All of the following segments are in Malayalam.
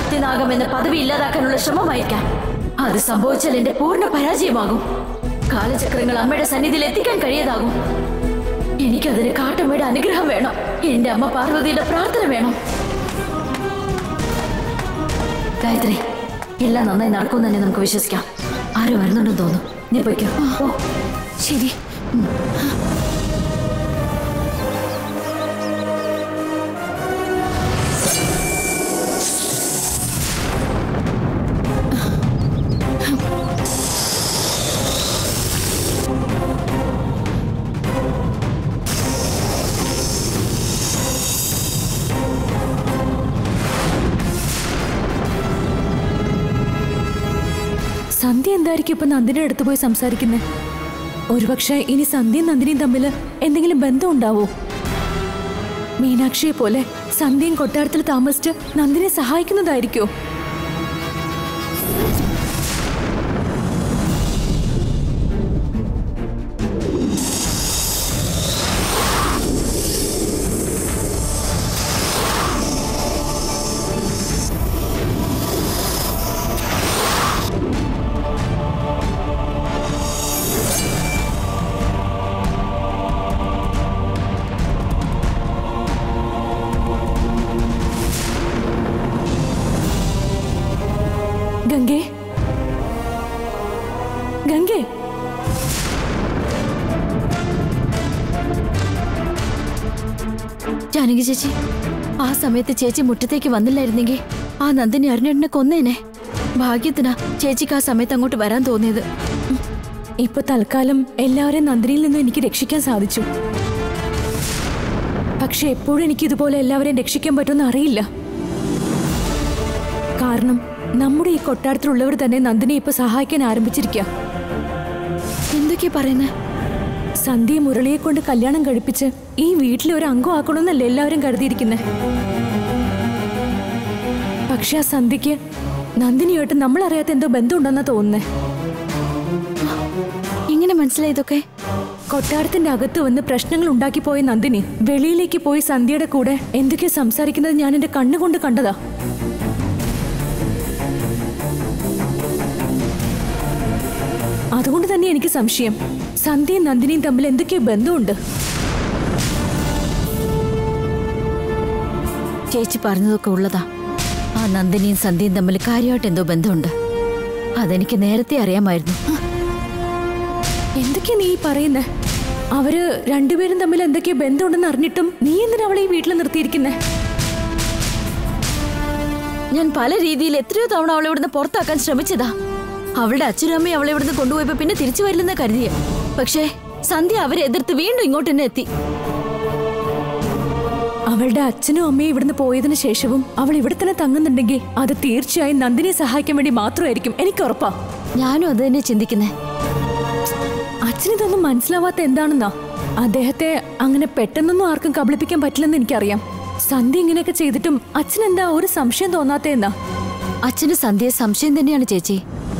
ശക്തിനാഗം എന്ന പദവി ഇല്ലാതാക്കാനുള്ള ശ്രമമായിരിക്കാം അത് സംഭവിച്ചാൽ എന്റെ പൂർണ്ണ പരാജയമാകും കാലചക്രങ്ങൾ അമ്മയുടെ സന്നിധിയിൽ എത്തിക്കാൻ കഴിയാതാകും എനിക്കതിന് കാട്ടമ്മയുടെ അനുഗ്രഹം വേണം എന്റെ അമ്മ പാർവതിയുടെ പ്രാർത്ഥന വേണം ഗായത്രി എല്ലാം നന്നായി നടക്കും തന്നെ നമുക്ക് വിശ്വസിക്കാം ആരും വരുന്നുണ്ടെന്ന് തോന്നുന്നു നീ പോയിക്കോ ഓ ശരി സന്ധ്യ എന്തായിരിക്കും ഇപ്പൊ നന്ദിന്റെ അടുത്ത് പോയി സംസാരിക്കുന്നത് ഒരുപക്ഷെ ഇനി സന്ധ്യയും നന്ദിനിയും തമ്മിൽ എന്തെങ്കിലും ബന്ധം ഉണ്ടാവോ മീനാക്ഷിയെ പോലെ സന്ധ്യയും കൊട്ടാരത്തിൽ താമസിച്ച് നന്ദിനെ സഹായിക്കുന്നതായിരിക്കോ ഗംഗേ ഗംഗേ ജാനകി ചേച്ചി ആ സമയത്ത് ചേച്ചി മുറ്റത്തേക്ക് വന്നില്ലായിരുന്നെങ്കിൽ ആ നന്ദിനി അരുണേട്ടനെ കൊന്നേനെ ഭാഗ്യത്തിനാ ചേച്ചിക്ക് ആ സമയത്ത് അങ്ങോട്ട് വരാൻ തോന്നിയത് ഇപ്പൊ തൽക്കാലം എല്ലാവരെയും നന്ദിനിയിൽ നിന്നും എനിക്ക് രക്ഷിക്കാൻ സാധിച്ചു പക്ഷെ എപ്പോഴും എനിക്ക് ഇതുപോലെ എല്ലാവരെയും രക്ഷിക്കാൻ പറ്റുമെന്ന് അറിയില്ല കാരണം നമ്മുടെ ഈ കൊട്ടാരത്തിലുള്ളവർ തന്നെ നന്ദിനെ ഇപ്പൊ സഹായിക്കാൻ ആരംഭിച്ചിരിക്കുക എന്തൊക്കെയാ പറയുന്നേ സന്ധ്യ മുരളിയെ കൊണ്ട് കല്യാണം കഴിപ്പിച്ച് ഈ വീട്ടിലെ ഒരു അംഗം ആക്കണമെന്നല്ലേ എല്ലാവരും കരുതിയിരിക്കുന്നത് പക്ഷെ ആ സന്ധ്യക്ക് നന്ദിനിയായിട്ട് നമ്മൾ അറിയാത്ത എന്തോ ബന്ധമുണ്ടെന്നാ തോന്നുന്നേ എങ്ങനെ മനസ്സിലായി ഇതൊക്കെ കൊട്ടാരത്തിന്റെ അകത്ത് വന്ന് പ്രശ്നങ്ങൾ ഉണ്ടാക്കി പോയ നന്ദിനി വെളിയിലേക്ക് പോയി സന്ധ്യയുടെ കൂടെ എന്തൊക്കെയാ സംസാരിക്കുന്നത് ഞാൻ എന്റെ കണ്ണുകൊണ്ട് കണ്ടതാ അതുകൊണ്ട് തന്നെ എനിക്ക് സംശയം സന്ധ്യയും നന്ദിനിയും തമ്മിൽ എന്തൊക്കെയോ ബന്ധമുണ്ട് ചേച്ചി പറഞ്ഞതൊക്കെ ഉള്ളതാ ആ നന്ദിനിയും സന്ധ്യയും തമ്മിൽ കാര്യമായിട്ട് എന്തോ ബന്ധമുണ്ട് അതെനിക്ക് നേരത്തെ അറിയാമായിരുന്നു എന്തൊക്കെയാ നീ ഈ പറയുന്നേ അവര് രണ്ടുപേരും തമ്മിൽ എന്തൊക്കെയോ ബന്ധമുണ്ടെന്ന് അറിഞ്ഞിട്ടും നീ എന്തിനാ അവളെ ഈ വീട്ടിൽ നിർത്തിയിരിക്കുന്നേ ഞാൻ പല രീതിയിൽ എത്രയോ തവണ അവളെ ഇവിടുന്ന് പുറത്താക്കാൻ ശ്രമിച്ചതാ അവളുടെ അച്ഛനും അമ്മയും അവളെ ഇവിടുന്ന് കൊണ്ടുപോയപ്പോ പിന്നെ തിരിച്ചു വരില്ലെന്ന് കരുതിയ പക്ഷേ സന്ധ്യ അവരെ എതിർത്ത് വീണ്ടും ഇങ്ങോട്ട് തന്നെ എത്തി അവളുടെ അച്ഛനും അമ്മയും ഇവിടുന്ന് പോയതിനു ശേഷവും അവൾ ഇവിടെ തന്നെ തങ്ങുന്നുണ്ടെങ്കിൽ അത് തീർച്ചയായും നന്ദിനെ സഹായിക്കാൻ വേണ്ടി മാത്രമായിരിക്കും എനിക്ക് ഉറപ്പാ ഞാനും അത് തന്നെ ചിന്തിക്കുന്നേ അച്ഛനിതൊന്നും മനസ്സിലാവാത്ത എന്താണെന്നാ അദ്ദേഹത്തെ അങ്ങനെ പെട്ടെന്നൊന്നും ആർക്കും കബളിപ്പിക്കാൻ പറ്റില്ലെന്ന് എനിക്കറിയാം സന്ധ്യ ഇങ്ങനെയൊക്കെ ചെയ്തിട്ടും അച്ഛൻ എന്താ ഒരു സംശയം തോന്നാത്തേന്നാ അച്ഛന് സന്ധ്യയെ സംശയം തന്നെയാണ് ചേച്ചി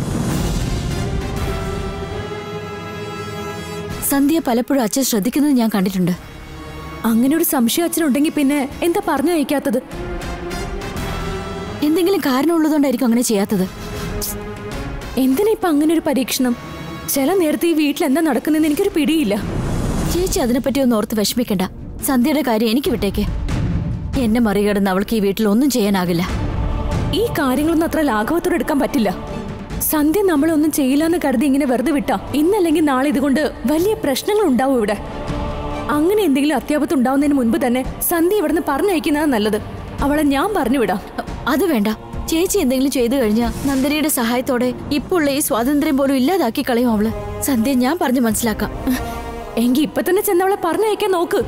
സന്ധ്യ പലപ്പോഴും അച്ഛൻ ശ്രദ്ധിക്കുന്നത് ഞാൻ കണ്ടിട്ടുണ്ട് അങ്ങനെ ഒരു സംശയം അച്ഛനുണ്ടെങ്കിൽ പിന്നെ എന്താ പറഞ്ഞു അയക്കാത്തത് എന്തെങ്കിലും കാരണമുള്ളതുകൊണ്ടായിരിക്കും അങ്ങനെ ചെയ്യാത്തത് എന്തിനാ ഇപ്പൊ അങ്ങനെ ഒരു പരീക്ഷണം ചില നേരത്തെ ഈ വീട്ടിൽ എന്താ നടക്കുന്നതെന്ന് എനിക്കൊരു പിടിയില്ല ചേച്ചി അതിനെപ്പറ്റി ഒന്ന് ഓർത്ത് വിഷമിക്കണ്ട സന്ധ്യയുടെ കാര്യം എനിക്ക് വിട്ടേക്ക് എന്നെ മറികടന്ന് അവൾക്ക് ഈ വീട്ടിൽ ഒന്നും ചെയ്യാനാകില്ല ഈ കാര്യങ്ങളൊന്നും അത്ര ലാഘവത്തോടെ എടുക്കാൻ പറ്റില്ല സന്ധ്യ നമ്മളൊന്നും ചെയ്യില്ലെന്ന് കരുതി ഇങ്ങനെ വെറുതെ വിട്ടാ ഇന്നല്ലെങ്കിൽ നാളെ ഇതുകൊണ്ട് വലിയ പ്രശ്നങ്ങൾ ഉണ്ടാവും ഇവിടെ അങ്ങനെ എന്തെങ്കിലും അത്യാപത്ത് ഉണ്ടാവുന്നതിന് മുൻപ് തന്നെ സന്ധ്യ ഇവിടുന്ന് പറഞ്ഞയക്കുന്നതാണ് നല്ലത് അവളെ ഞാൻ പറഞ്ഞു വിടാം അത് വേണ്ട ചേച്ചി എന്തെങ്കിലും ചെയ്തു കഴിഞ്ഞാൽ നന്ദിനിയുടെ സഹായത്തോടെ ഇപ്പോൾ ഉള്ള ഈ സ്വാതന്ത്ര്യം പോലും ഇല്ലാതാക്കി കളയും അവള് സന്ധ്യ ഞാൻ പറഞ്ഞു മനസ്സിലാക്കാം എങ്കി ഇപ്പൊ തന്നെ ചെന്ന് അവളെ പറഞ്ഞയക്കാൻ നോക്ക്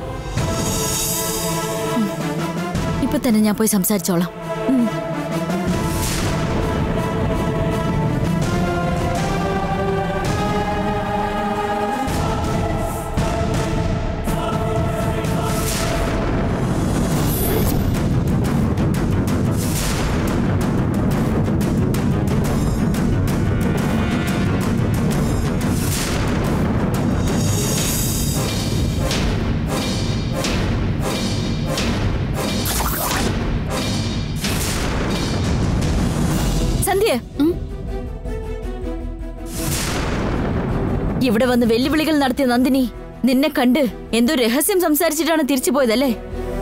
ഇപ്പൊ തന്നെ ഞാൻ പോയി സംസാരിച്ചോളാം സന്ധ്യ ഇവിടെ വന്ന് വെല്ലുവിളികൾ നടത്തിയ നന്ദിനി നിന്നെ കണ്ട് എന്തോ രഹസ്യം സംസാരിച്ചിട്ടാണ് തിരിച്ചു പോയതല്ലേ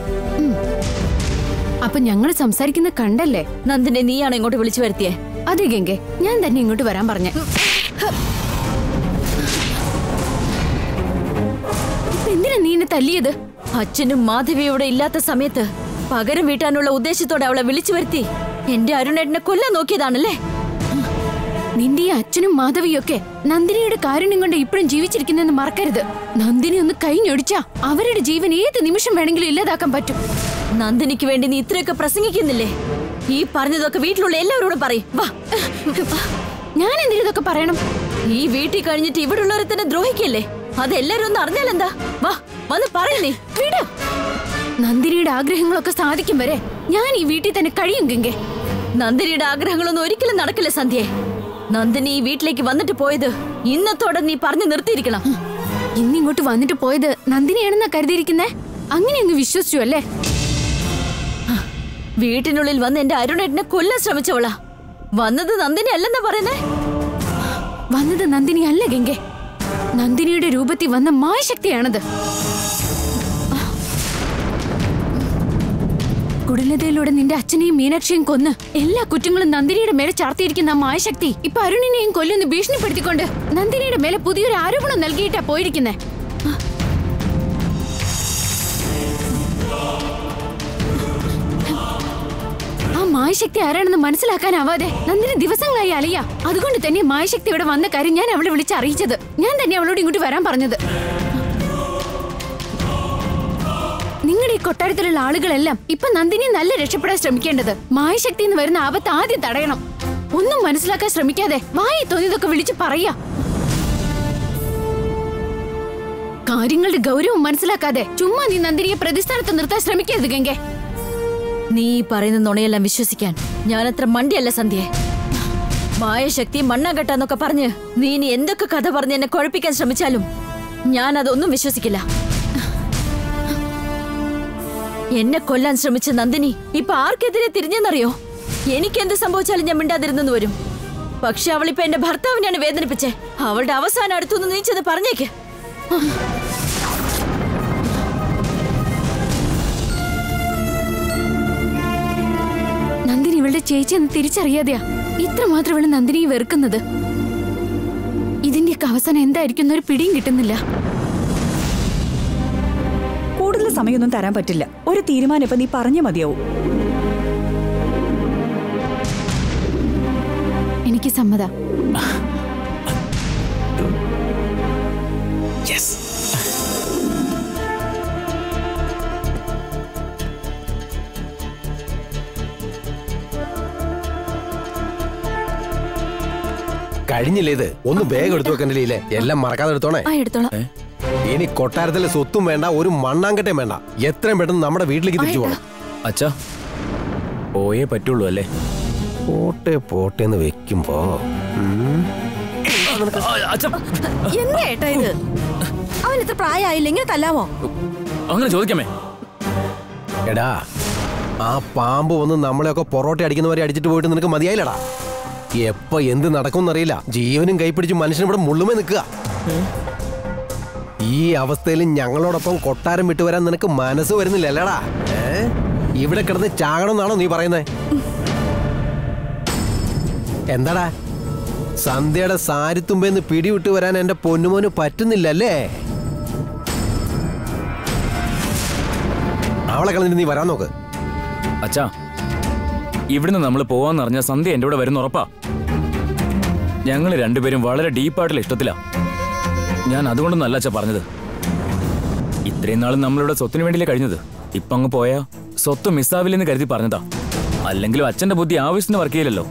അപ്പൊ ഞങ്ങൾ സംസാരിക്കുന്ന കണ്ടല്ലേ നന്ദിനെ നീയാണ് ഇങ്ങോട്ട് വിളിച്ചു വരുത്തിയേ അതെ ഗംഗെ ഞാൻ തന്നെ ഇങ്ങോട്ട് വരാൻ പറഞ്ഞ എന്തിനാ നീ എന്നെ തല്ലിയത് അച്ഛനും മാധവിയോടെ ഇല്ലാത്ത സമയത്ത് പകരം വീട്ടാനുള്ള ഉദ്ദേശത്തോടെ അവളെ വിളിച്ചു വരുത്തി എന്റെ അരുണേട്ടനെ കൊല്ലാൻ നോക്കിയതാണല്ലേ നിന്റെ ഈ അച്ഛനും മാധവിയൊക്കെ നന്ദിനിയുടെ കാരുണ്യം കൊണ്ട് ഇപ്പോഴും ജീവിച്ചിരിക്കുന്നെന്ന് മറക്കരുത് നന്ദിനി ഒന്ന് കൈഞ്ഞൊടിച്ചാ അവരുടെ ജീവൻ ഏത് നിമിഷം വേണമെങ്കിലും ഇല്ലാതാക്കാൻ പറ്റും നന്ദിനിക്ക് വേണ്ടി നീ ഇത്രയൊക്കെ പ്രസംഗിക്കുന്നില്ലേ ഈ പറഞ്ഞതൊക്കെ വീട്ടിലുള്ള എല്ലാവരോടും പറയും വാ ഞാൻ എന്തിനു ഇതൊക്കെ പറയണം ഈ വീട്ടിൽ കഴിഞ്ഞിട്ട് ഇവിടെ ഉള്ളവരെ തന്നെ ദ്രോഹിക്കല്ലേ അത് എല്ലാരും ഒന്ന് അറിഞ്ഞാലെന്താ വാ വന്ന് പറയുന്നേ വിട് നന്ദിനിയുടെ ആഗ്രഹങ്ങളൊക്കെ സാധിക്കും വരെ ഞാൻ ഈ വീട്ടിൽ തന്നെ കഴിയും ഗംഗെ നന്ദിനിയുടെ ആഗ്രഹങ്ങളൊന്നും ഒരിക്കലും നടക്കില്ല സന്ധ്യേ നന്ദിനി ഈ വീട്ടിലേക്ക് വന്നിട്ട് പോയത് ഇന്നത്തോടെ നീ പറഞ്ഞു നിർത്തിയിരിക്കണം ഇന്നിങ്ങോട്ട് വന്നിട്ട് പോയത് നന്ദിനിയാണെന്നാ കരുതിയിരിക്കുന്നേ അങ്ങനെ അങ്ങ് വിശ്വസിച്ചു അല്ലേ വീട്ടിനുള്ളിൽ വന്ന് എന്റെ അരുണേട്ടനെ കൊല്ലാൻ ശ്രമിച്ചവളാ വന്നത് നന്ദിനി അല്ലെന്നാ പറയുന്നേ വന്നത് നന്ദിനി അല്ല ഗംഗെ നന്ദിനിയുടെ രൂപത്തിൽ വന്ന മായശക്തിയാണത് കുടിലതയിലൂടെ നിന്റെ അച്ഛനെയും മീനാക്ഷിയും കൊന്ന് എല്ലാ കുറ്റങ്ങളും നന്ദിനിയുടെ മേലെ ചാർത്തിയിരിക്കുന്ന ആ മായശക്തി ഇപ്പൊ അരുണിനെയും കൊല്ലുന്ന് ഭീഷണിപ്പെടുത്തിക്കൊണ്ട് നന്ദിനിയുടെ മേലെ പുതിയൊരു ആരോപണം നൽകിയിട്ടാ പോയിരിക്കുന്നേ ആ മായശക്തി ആരാണെന്ന് മനസ്സിലാക്കാനാവാതെ നന്ദിനി ദിവസങ്ങളായി അലയ അതുകൊണ്ട് തന്നെ മായശക്തി ഇവിടെ വന്ന കാര്യം ഞാൻ അവളെ വിളിച്ച് അറിയിച്ചത് ഞാൻ തന്നെ അവളോട് ഇങ്ങോട്ട് വരാൻ പറഞ്ഞത് നിങ്ങളുടെ ഈ കൊട്ടാരത്തിലുള്ള ആളുകളെല്ലാം ഇപ്പൊ നന്ദിനി നല്ല രക്ഷപ്പെടാൻ ശ്രമിക്കേണ്ടത് മായശക്തി എന്ന് വരുന്ന ആപത്ത് ആദ്യം തടയണം ഒന്നും മനസ്സിലാക്കാൻ ശ്രമിക്കാതെ വായി തോന്നിയതൊക്കെ വിളിച്ച് പറയാ കാര്യങ്ങളുടെ ഗൗരവം മനസ്സിലാക്കാതെ ചുമ്മാ നീ നന്ദിനിയെ പ്രതിസ്ഥാനത്ത് നിർത്താൻ ശ്രമിക്കരുത് ഗംഗെ നീ ഈ പറയുന്ന നുണയെല്ലാം വിശ്വസിക്കാൻ ഞാനത്ര മണ്ടിയല്ല സന്ധ്യേ മായശക്തി മണ്ണാങ്കട്ടാന്നൊക്കെ പറഞ്ഞ് നീ ഇനി എന്തൊക്കെ കഥ പറഞ്ഞ് എന്നെ കുഴപ്പിക്കാൻ ശ്രമിച്ചാലും ഞാൻ അതൊന്നും വിശ്വസിക്കില്ല എന്നെ കൊല്ലാൻ ശ്രമിച്ച നന്ദിനി ഇപ്പൊ ആർക്കെതിരെ തിരിഞ്ഞെന്നറിയോ എനിക്ക് എന്ത് സംഭവിച്ചാലും ഞാൻ മിണ്ടാതിരുന്നെന്ന് വരും പക്ഷെ അവളിപ്പോ എന്റെ ഭർത്താവിനെയാണ് വേദനിപ്പിച്ചേ അവളുടെ അവസാനം അടുത്തുനിന്ന് നീ ചെന്ന് പറഞ്ഞേക്ക് നന്ദിനി ഇവളുടെ ചേച്ചി എന്ന് തിരിച്ചറിയാതെയാ ഇത്രമാത്രം ഇവള് നന്ദിനിയെ വെറുക്കുന്നത് ഇതിന്റെയൊക്കെ അവസാനം എന്തായിരിക്കും ഒരു പിടിയും കിട്ടുന്നില്ല കൂടുതൽ സമയമൊന്നും തരാൻ പറ്റില്ല ഒരു തീരുമാനം ഇപ്പൊ നീ പറഞ്ഞേ മതിയാവും എനിക്ക് സമ്മത കഴിഞ്ഞില്ലേ ഇത് ഒന്ന് വേഗം എടുത്തു വെക്കണ്ടല്ലേ എല്ലാം മറക്കാതെ എടുത്തോണേ ആ എടുത്തോളാം ഇനി കൊട്ടാരത്തിലെ സ്വത്തും വേണ്ട ഒരു മണ്ണാങ്കട്ടയും വേണ്ട എത്രയും പെട്ടെന്ന് നമ്മുടെ വീട്ടിലേക്ക് തിരിച്ചു പോകണം അച്ഛാ പോയേ പറ്റുള്ളൂ അല്ലേ പോട്ടെ പോട്ടെ എന്ന് വെക്കുമ്പോ ഉം, എന്താ ഏട്ടാ ഇത് അവൻ ഇത്ര പ്രായമായില്ല ഇങ്ങനെ തല്ലാമോ അങ്ങനെ ചോദിക്കാമേ എടാ ആ പാമ്പ് വന്ന് നമ്മളെയൊക്കെ പൊറോട്ട അടിക്കുന്നവരെ അടിച്ചിട്ട് പോയിട്ട് നിനക്ക് മതിയായില്ലടാ എപ്പോ എന്ത് നടക്കുമെന്നറിയില്ല ജീവനും കൈപ്പിടിച്ച് മനുഷ്യൻ ഇവിടെ മുള്ളുമേ നിൽക്കുക ഈ അവസ്ഥയിൽ ഞങ്ങളോടൊപ്പം കൊട്ടാരം വിട്ടുവരാൻ നിനക്ക് മനസ്സ് വരുന്നില്ല അല്ലേടാ ഏ? ഇവിടെ കിടന്ന് ചാകണമെന്നാണോ നീ പറയുന്നേ എന്താടാ സന്ധ്യയുടെ സാരിത്തുമ്പേന്ന് പിടിവിട്ട് വരാൻ എന്റെ പൊന്നുമോന് പറ്റുന്നില്ലല്ലേ അവളെ കളഞ്ഞിട്ട് നീ വരാൻ നോക്ക് അച്ഛാ ഇവിടുന്ന് നമ്മൾ പോവാന്നറിഞ്ഞ സന്ധ്യ എന്റെ കൂടെ വരുന്ന ഉറപ്പാ ഞങ്ങൾ രണ്ടുപേരും വളരെ ഡീപ്പായിട്ടുള്ള ഇഷ്ടത്തിലാ ഞാൻ അതുകൊണ്ടൊന്നല്ല അച്ഛാ പറഞ്ഞത് ഇത്രയും നാളും നമ്മളിവിടെ സ്വത്തിന് വേണ്ടിയല്ലേ കഴിഞ്ഞത് ഇപ്പൊ അങ്ങ് പോയാ സ്വത്ത് മിസ്സാവില്ലെന്ന് കരുതി പറഞ്ഞതാ അല്ലെങ്കിലും അച്ഛന്റെ ബുദ്ധി ആവശ്യത്തിന് വർക്ക് ചെയ്യില്ലല്ലോ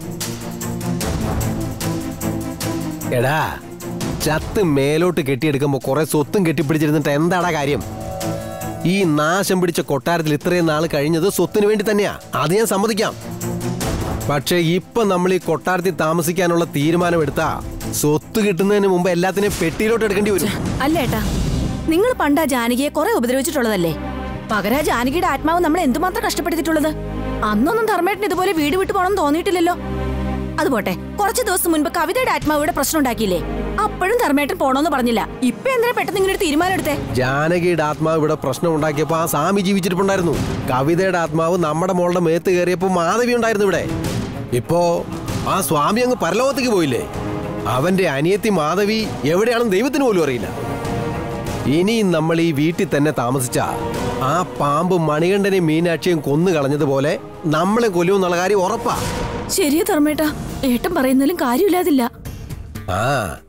എടാ ചത്ത് മേലോട്ട് കെട്ടിയെടുക്കുമ്പോ കുറെ സ്വത്തും കെട്ടിപ്പിടിച്ചിരുന്നിട്ട് എന്താടാ കാര്യം ഈ നാശം പിടിച്ച കൊട്ടാരത്തിൽ ഇത്രയും നാൾ കഴിഞ്ഞത് സ്വത്തിന് വേണ്ടി തന്നെയാ അത് ഞാൻ സമ്മതിക്കാം പക്ഷേ ഇപ്പൊ നമ്മൾ ഈ കൊട്ടാരത്തിൽ താമസിക്കാനുള്ള തീരുമാനം എടുത്താ സ്വത്ത് കിട്ടുന്നതിന് മുമ്പ് എല്ലാത്തിനെയും പെട്ടിയിലോട്ട് എടുക്കേണ്ടി വരും അല്ല ഏട്ടാ നിങ്ങൾ പണ്ട് ആ ജാനകിയെ കുറെ ഉപദ്രവിച്ചിട്ടുള്ളതല്ലേ പകരം ആ ജാനകിയുടെ ആത്മാവ് നമ്മളെ എന്തുമാത്രം കഷ്ടപ്പെടുത്തിയിട്ടുള്ളത് അന്നൊന്നും ധർമ്മേട്ടൻ ഇതുപോലെ വീട് വിട്ടു പോകണം തോന്നിയിട്ടില്ലല്ലോ അത് പോട്ടെ കുറച്ച് ദിവസം മുൻപ് കവിതയുടെ ആത്മാവിടെ പ്രശ്നം ഉണ്ടാക്കിയില്ലേ അപ്പോഴും ധർമ്മേട്ടൻ പോണോന്ന് പറഞ്ഞില്ല ഇപ്പൊ എന്തിനാ പെട്ടെന്ന് ഇങ്ങനെ ഒരു തീരുമാനം എടുത്തേ ജാനകിയുടെ ആത്മാവ് ഇവിടെ പ്രശ്നം ഉണ്ടാക്കിയപ്പോ ആ സ്വാമി ജീവിച്ചിട്ടുണ്ടായിരുന്നു കവിതയുടെ ആത്മാവ് നമ്മുടെ മോളുടെ മേത്ത് കയറിയപ്പോ മാധവി ഉണ്ടായിരുന്നു ഇവിടെ ഇപ്പോ ആ സ്വാമി അങ്ങ് പരലോകത്തേക്ക് പോയില്ലേ അവന്റെ അനിയത്തി മാധവി എവിടെയാണെന്ന് ദൈവത്തിന് പോലും അറിയില്ല ഇനി നമ്മൾ ഈ വീട്ടിൽ തന്നെ താമസിച്ച ആ പാമ്പ് മണികണ്ഠനെയും മീനാക്ഷിയും കൊന്നു കളഞ്ഞതുപോലെ നമ്മളെ കൊല്ലുമെന്നുള്ള കാര്യം ഉറപ്പാ ശരിയാ ധർമ്മേട്ടാ ഏട്ടൻ പറയുന്നതിലും കാര്യമില്ലാതില്ല ആ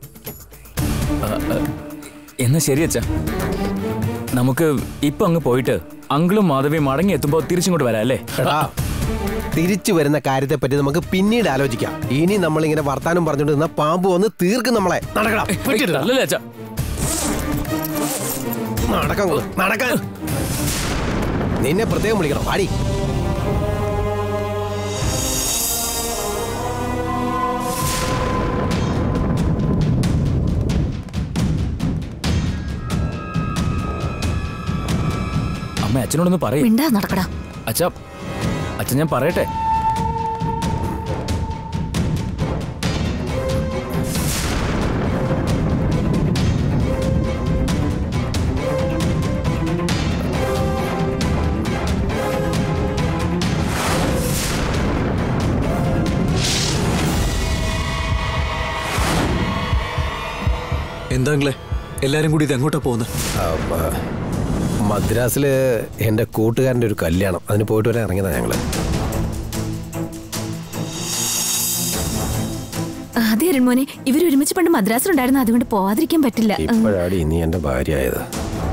എന്നാ ശരി അച്ഛാ നമുക്ക് ഇപ്പൊ അങ്ങ് പോയിട്ട് അങ്കിളും മാധവിയും മടങ്ങി എത്തുമ്പോ തിരിച്ചിങ്ങോട്ട് വരാം അല്ലേ എടാ, തിരിച്ചു വരുന്ന കാര്യത്തെ പറ്റി നമുക്ക് പിന്നീട് ആലോചിക്കാം ഇനി നമ്മൾ ഇങ്ങനെ വർത്താനം പറഞ്ഞുകൊണ്ട് നിന്ന പാമ്പ് വന്ന് തീർക്കും നമ്മളെ നടക്കണം അല്ലല്ലേ അച്ഛാ നടക്കാൻ കൊള്ളു, നടക്കാൻ നിന്നെ പ്രത്യേകം വിളിക്കണം പാടി അമ്മ അച്ഛനോടൊന്ന് പറയും മിണ്ടാ നടക്കടാ അച്ഛാ അച്ഛൻ ഞാൻ പറയട്ടെ എന്താങ്ങളെ എല്ലാരും കൂടി ഇത് എങ്ങോട്ടാ പോകുന്നത് മദ്രാസില് എന്റെ കൂട്ടുകാരന്റെ ഒരു കല്യാണം അതിന് പോയിട്ട് വരാൻ ഇറങ്ങിയതാ ഞങ്ങള് അതെ അരുൺമോനെ ഇവർ ഒരുമിച്ച് പണ്ട് മദ്രാസിലുണ്ടായിരുന്നു അതുകൊണ്ട് പോവാതിരിക്കാൻ പറ്റില്ല ഇപ്പോഴാടി ഇനി എന്റെ ഭാര്യ ആയത്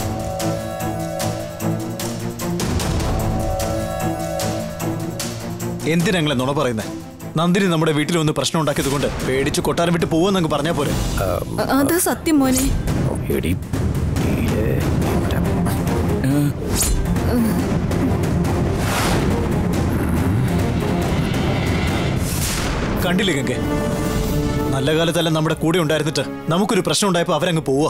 എന്തിനാങ്ങളെ നുണ പറയുന്നത് നന്ദിനി നമ്മുടെ വീട്ടിൽ വന്ന് പ്രശ്നം ഉണ്ടാക്കിയത് കൊണ്ട് പേടിച്ച് കൊട്ടാരം വിട്ട് പോവെന്നങ്ങ് പറഞ്ഞാ പോരെ അതാ സത്യം മോനെ എടി ഈലെ, കണ്ടില്ലേ ഗംഗെ നല്ല കാലത്തെല്ലാം നമ്മുടെ കൂടെ ഉണ്ടായിരുന്നിട്ട് നമുക്കൊരു പ്രശ്നം ഉണ്ടായപ്പോ അവരങ്ങ് പോവാ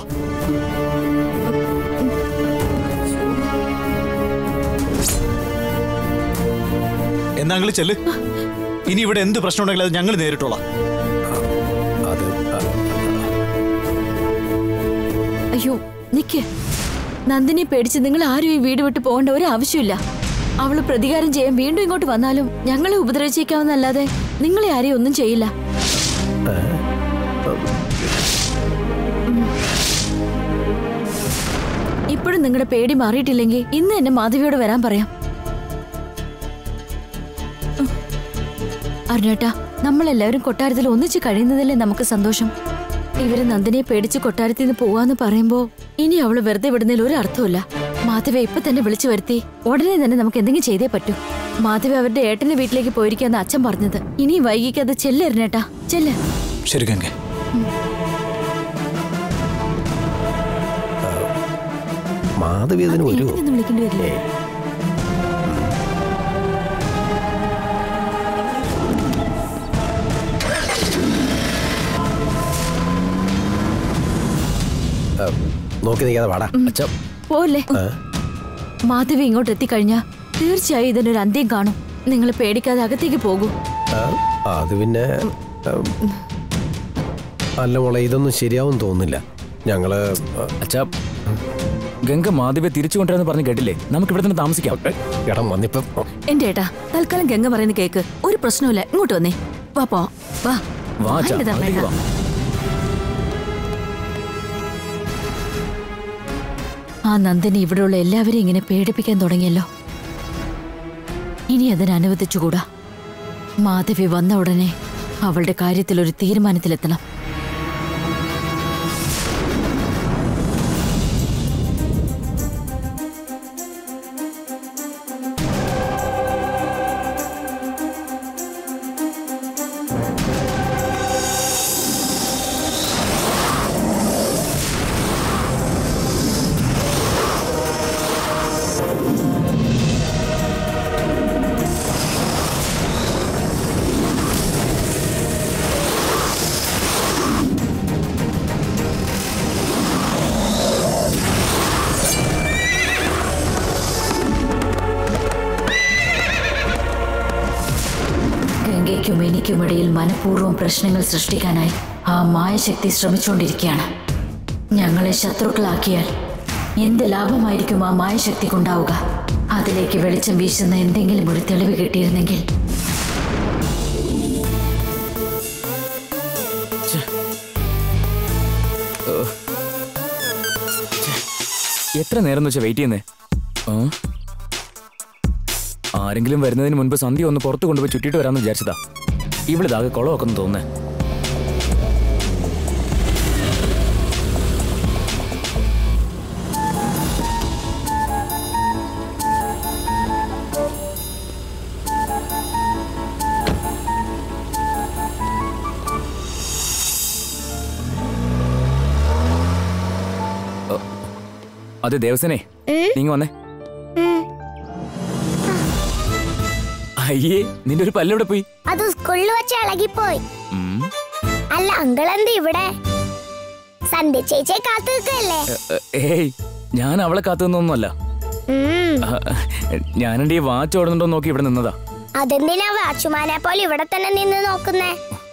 എന്നാങ്ങൾ ചെല്ല് ഇനി ഇവിടെ എന്ത് പ്രശ്നം ഉണ്ടെങ്കിലും അത് ഞങ്ങൾ നേരിട്ടോളാം അത് ആ, അയ്യോ നിക്ക് നന്ദിനെ പേടിച്ച് നിങ്ങൾ ആരും ഈ വീട് വിട്ട് പോകേണ്ട ഒരു ആവശ്യമില്ല അവള് പ്രതികാരം ചെയ്യാൻ വീണ്ടും ഇങ്ങോട്ട് വന്നാലും ഞങ്ങളെ ഉപദ്രവിച്ചേക്കാവുന്നല്ലാതെ നിങ്ങളെ ആരെയും ഒന്നും ചെയ്യില്ല ഇപ്പോഴും നിങ്ങളുടെ പേടി മാറിയിട്ടില്ലെങ്കിൽ ഇന്ന് എന്നെ മാധവിയോട് വരാൻ പറയാം അരുണേട്ടാ നമ്മളെല്ലാവരും കൊട്ടാരത്തിൽ ഒന്നിച്ച് കഴിയുന്നതല്ലേ നമുക്ക് സന്തോഷം ഇവര് നന്ദിനെ പേടിച്ച് കൊട്ടാരത്തിൽ നിന്ന് പോവാന്ന് പറയുമ്പോ ഇനി അവള് വെറുതെ വിടുന്നതിൽ ഒരു അർത്ഥമില്ല മാധവ ഇപ്പൊ തന്നെ വിളിച്ചു വരുത്തി ഉടനെ തന്നെ നമുക്ക് എന്തെങ്കിലും ചെയ്തേ പറ്റൂ മാധവ അവരുടെ ഏട്ടന്റെ വീട്ടിലേക്ക് പോയിരിക്കാന്ന് അച്ഛൻ പറഞ്ഞത് ഇനി വൈകിക്കാതെ ചെല്ലരുന്നേട്ടാ ചെല്ല് ശരി ഗംഗെ മാധവി അതിന് വരുമോ ഏട്ടനെ ഒന്ന് വിളിക്കേണ്ടി വരില്ലേ നോക്കി നിൽക്കാതെ വാടാ അച്ഛാ പോലെ മാധവി ഇങ്ങോട്ട് എത്തിക്കഴിഞ്ഞാ തീർച്ചയായും ഇതിനൊരു അന്ത്യം കാണും നിങ്ങൾ പേടിക്കാതെ അകത്തേക്ക് പോകൂ ആ, അത് പിന്നെ ഉം, അല്ല മോളെ ഇതൊന്നും ശരിയാവും തോന്നുന്നില്ല ഞങ്ങള് ആ, അച്ഛാ ഗംഗ മാധവിയെ തിരിച്ചു കൊണ്ടുവരാന്ന് പറഞ്ഞ് കേട്ടില്ലേ നമുക്ക് ഇവിടെ തന്നെ താമസിക്കാം എടാ വന്നിപ്പം എന്റെ ഏട്ടാ തൽക്കാലം ഗംഗ പറയുന്ന കേക്ക് ഒരു പ്രശ്നവുമില്ല ഇങ്ങോട്ട് വന്നേ വാ പോ വാ വാ അച്ഛാ എന്റെ അകത്തേക്ക് ധർമ്മേട്ടാ. വാ ആ നന്ദിനി ഇവിടെയുള്ള എല്ലാവരെയും ഇങ്ങനെ പേടിപ്പിക്കാൻ തുടങ്ങിയല്ലോ ഇനി അതിന് അനുവദിച്ചുകൂടാ മാധവി വന്ന ഉടനെ അവളുടെ കാര്യത്തിൽ ഒരു തീരുമാനത്തിലെത്തണം ആ എനിക്കുമിടയിൽ മനഃപൂർവ്വം പ്രശ്നങ്ങൾ സൃഷ്ടിക്കാനായി ആ മായശക്തി ശ്രമിച്ചുകൊണ്ടിരിക്കുകയാണ് ഞങ്ങളെ ശത്രുക്കളാക്കിയാൽ എന്ത് ലാഭമായിരിക്കും ആ മായശക്തിക്കുണ്ടാവുക അതിലേക്ക് വെളിച്ചം വീശുന്ന എന്തെങ്കിലും ഒരു തെളിവ് കിട്ടിയിരുന്നെങ്കിൽ എത്ര നേരം എന്ന് വെച്ചാൽ വെയിറ്റ് ചെയ്യുന്നേ ആ? ആരെങ്കിലും വരുന്നതിന് മുൻപ് സന്ധ്യ ഒന്ന് പുറത്ത് കൊണ്ടുപോയി ചുറ്റിട്ട് വരാമെന്ന് വിചാരിച്ചതാ ഇവളിതാകെ കുളമൊക്കെ ഒന്ന് തോന്നേ അതെ ദേവസനെ നീങ്ങ വന്നേ അയ്യേ നിന്റെ ഒരു പല്ലെവിടെ പോയി അത് സ്കൂളിൽ വെച്ച് ഇളകിപ്പോയി ഉം. അല്ല അങ്കിൾ എന്ത് ഇവിടെ സന്ധ്യ ചേച്ചിയെ കാത്തു നിൽക്കല്ലേ എ- ഏയ് ഞാൻ അവളെ കാത്തുനിന്നൊന്നുമല്ല ഞാനെന്റെ ഈ വാച്ച് ഓടുന്നുണ്ടോ നോക്കി ഇവിടെ നിന്നതാ അതെന്തിനാ വാച്ചുമാനെ പോലെ ഇവിടെ തന്നെ നിന്ന് നോക്കുന്നേ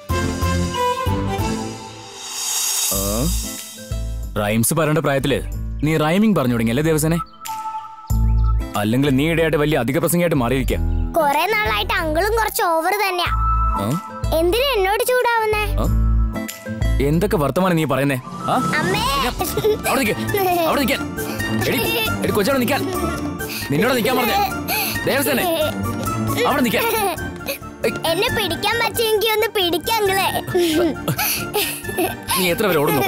ആ? റൈംസ് പറയേണ്ട പ്രായത്തില് നീ റൈമിംഗ് പറഞ്ഞു തുടങ്ങിയല്ലേ ദേവസനെ അല്ലെങ്കിൽ നീ ഇടയായിട്ട് വലിയ അധിക പ്രസംഗമായിട്ട് മാറിയിരിക്കാം കൊറേ നാളായിട്ട് അങ്കിളും കുറച്ച് ഓവർ തന്നെയാ എന്തിനാ എന്നോട് ചൂടാവുന്നേ എന്തൊക്കെ വർത്തമാനം നീ പറയുന്നേ ആ അമ്മേ അവിടെ നിൽക്ക് അവിടെ നിൽക്കാൻ എടി എടി കൊച്ചവിടെ നിൽക്കാൻ നിന്നോട് നിൽക്കാൻ പറഞ്ഞേ ദേവസനെ അവിടെ നിൽക്കാൻ എന്നെ പിടിക്കാൻ പറ്റുമെങ്കിൽ ഒന്ന് പിടിക്കാം അങ്കിളെ നീ എത്ര പേര് ഓടുന്നു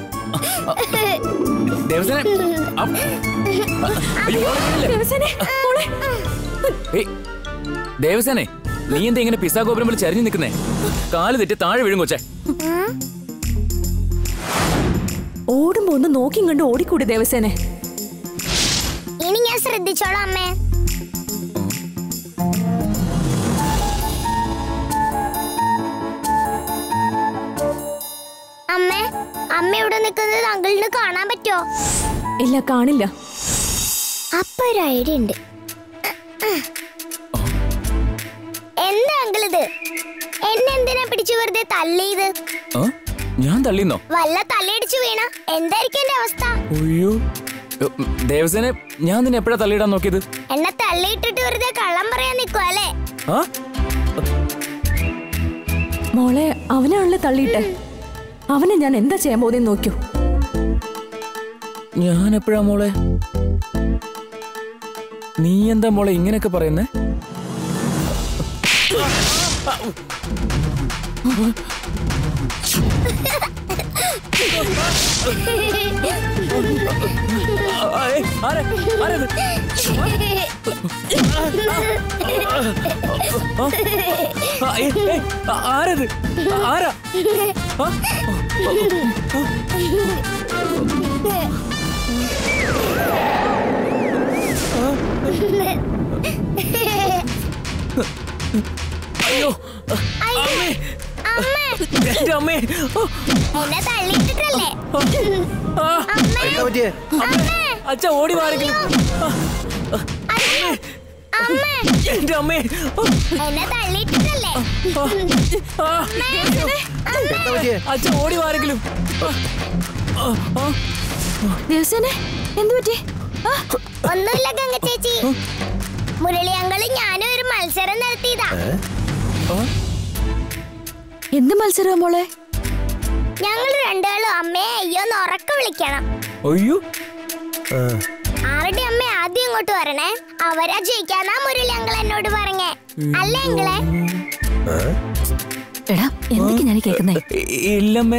ദേവസനെ അപ്പ്. അയ്യോ, ഓടല്ലേ? ഏയ്, ദേവസേനെ നീ എന്താ ഇങ്ങനെ പിസ്സാ ഗോപുരം പോലെ ചരിഞ്ഞു നിൽക്കുന്നേ കാല് തെറ്റി താഴെ വീഴും കൊച്ചേ ഓടുമ്പോ ഒന്ന് നോക്കി കണ്ട് ഓടിക്കൂടി ദേവസേനെ ഇനി ഞാൻ ശ്രദ്ധിച്ചോളാം അമ്മേ അമ്മേ അമ്മ ഇവിടെ നിൽക്കുന്നത് അങ്കിളിന് കാണാൻ പറ്റുമോ ഇല്ല കാണില്ല അപ്പൊ ഒരു ഐഡിയ ഉണ്ട് എന്താ അങ്കിൾ ഇത് എന്നെ എന്തിനാ പിടിച്ചു വെറുതെ തള്ളിയത് ആ? ഞാൻ തള്ളിന്നോ വല്ല തലയിടിച്ചു വീണ എന്തായിരിക്കും എന്റെ അവസ്ഥ അയ്യോ ഉം, ദേവസേനെ ഞാൻ നിന്നെ എപ്പോഴാ തള്ളിയിടാൻ നോക്കിയത് എന്നെ തള്ളിയിട്ടിട്ട് വെറുതെ കള്ളം പറയാൻ നിൽക്കുവോ അല്ലേ ആ മോളെ അവനാണല്ലേ തള്ളിയിട്ടെ അവനെ ഞാൻ എന്താ ചെയ്യാൻ പോകുന്നതെന്ന് നോക്കൂ ഞാൻ എപ്പോഴാ മോളെ നീ എന്താ മോളെ ഇങ്ങനെയൊക്കെ പറയുന്നേ ആ, ഏയ്, ആരാ? ആരാത്? ആ, ഏയ്, ഏയ്, ആ, ആരത് ആരാ ആ? അയ്യോ അമ്മേ എന്റെ അമ്മേ എന്നെ തള്ളിയിട്ടിട്ടല്ലേ ആ, എന്താ പറ്റിയേ അമ്മേ അച്ഛ ഓടി മാറിക്കലും അമ്മേ എന്റെ അമ്മേ എന്നെ തള്ളിയിട്ടിട്ടല്ലേ ആ, എന്താ പറ്റിയേ അച്ഛ ഓടി മാറിക്കലും ദിവസനെ എന്തു പറ്റി ആ, ഒന്നുമില്ല ഗംഗ ചേച്ചി മുരളി അങ്കളി ഞാനും ഒരു മത്സരം നടത്തിയതാ എന്ത് മത്സരമാ മോളെ ഞങ്ങൾ രണ്ടാളും അമ്മയെ അയ്യോന്ന് ഉറക്ക വിളിക്കണം അയ്യോ ആ, ആരുടെ അമ്മ ആദ്യം ഇങ്ങോട്ട് വരണേ അവരാ ജയിക്കാന്നാ മുരളി അങ്കൾ എന്നോട് പറഞ്ഞേ അല്ലേ അങ്കളെ എടാ എന്തൊക്കെ ഞാൻ കേൾക്കുന്നേ ഇ- ഇല്ലമ്മേ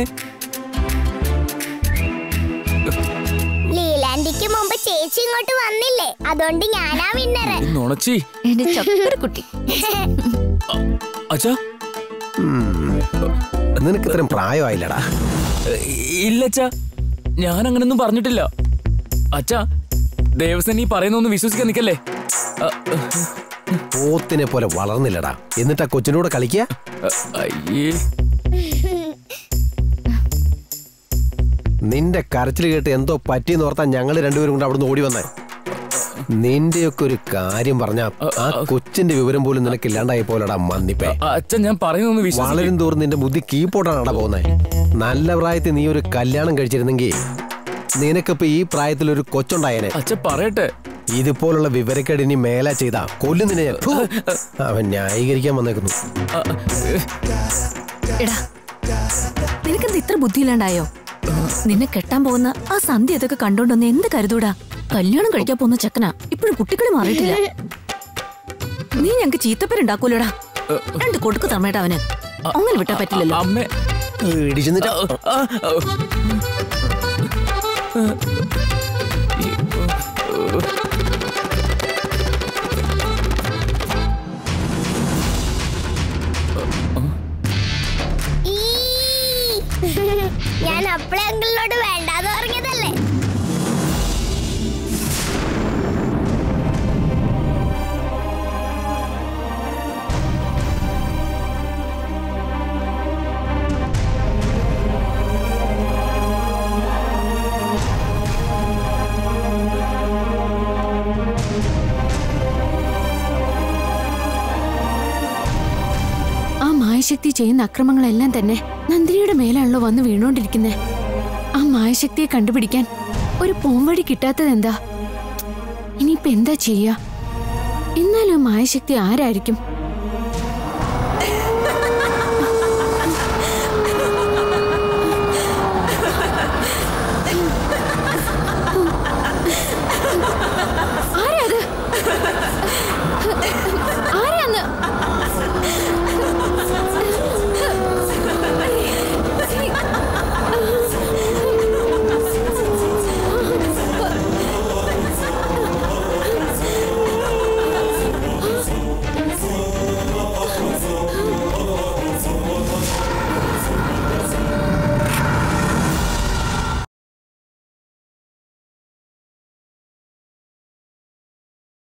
ലീലാൻഡിക്ക് മുമ്പ് ചേച്ചി ഇങ്ങോട്ട് വന്നില്ലേ അതുകൊണ്ട് ഞാനാ വിന്നറ് നുണച്ചി എന്റെ ചക്കര കുട്ടി അച്ഛാ നിനക്ക് ഇത്രയും പ്രായമായില്ലടാ ഇല്ലച്ചാ ഞാൻ അങ്ങനൊന്നും പറഞ്ഞിട്ടില്ല അച്ഛാ ദേവസൻ ഈ പറയുന്നൊന്നും വിശ്വസിക്കാൻ നിക്കല്ലേ അ, പോത്തിനെ പോലെ വളർന്നില്ലടാ എന്നിട്ട് ആ കൊച്ചിനോട് കളിക്കുക അ, അയ്യേ നിന്റെ കരച്ചിൽ കേട്ട് എന്തോ പറ്റിയെന്ന് ഓർത്താ ഞങ്ങൾ രണ്ടുപേരും കൂടെ അവിടുന്ന് ഓടി വന്നേ നിന്റെയൊക്കെ ഒരു കാര്യം പറഞ്ഞ ആ കൊച്ചിന്റെ വിവരം പോലും നിനക്ക് ഇല്ലാണ്ടായി പോലടാ മന്നിപ്പേ അച്ഛൻ ഞാൻ പറയുന്നൊന്ന് വിശ്വസിക്കും വളരും തോറും നിന്റെ ബുദ്ധി കീപ്പോട്ടാണ് പോകുന്നത് നല്ല പ്രായത്തിൽ നീ ഒരു കല്യാണം കഴിച്ചിരുന്നെങ്കിൽ നിനക്കിപ്പോ ഈ പ്രായത്തിൽ ഒരു കൊച്ചുണ്ടായേനെ അച്ഛൻ പറയട്ടെ ഇതുപോലുള്ള വിവരക്കേട് ഇനി മേല ചെയ്താ കൊല്ലുന്നില്ല ഞാൻ ഫു. അവൻ ന്യായീകരിക്കാൻ വന്നേക്കുന്നു എടാ നിനക്കെന്ത് ഇത്ര ബുദ്ധിയില്ലാണ്ടായോ നിന്നെ കെട്ടാൻ പോകുന്ന ആ സന്ധ്യ ഇതൊക്കെ കണ്ടോണ്ടൊന്ന് എന്ത് കരുതൂടാ കല്യാണം കഴിക്കാൻ പോകുന്ന ചെക്കനാ ഇപ്പോഴും കുട്ടികളെ മാറിയിട്ടില്ല നീ ഞങ്ങക്ക് ചീത്തപ്പേരുണ്ടാക്കൂലടാ രണ്ട് കൊടുക്കു തമ്മേട്ടാ അവന് അങ്ങനെ വിട്ടാ പറ്റില്ലല്ലോ അമ്മേ ഇടിച്ചെന്നിട്ട് ആ, ആ, ഈ. ഞാൻ അപ്പളെ അങ്കിളിനോട് വേണ്ടാന്ന് പറഞ്ഞതല്ലേ ആ മായശക്തി ചെയ്യുന്ന അക്രമങ്ങളെല്ലാം തന്നെ നന്ദിനിയുടെ മേലാണല്ലോ വന്ന് വീണോണ്ടിരിക്കുന്നേ ആ മായശക്തിയെ കണ്ടുപിടിക്കാൻ ഒരു പോംവഴി കിട്ടാത്തത് എന്താ ഇനിയിപ്പോ എന്താ ചെയ്യാ എന്നാലും ആ മായശക്തി ആരായിരിക്കും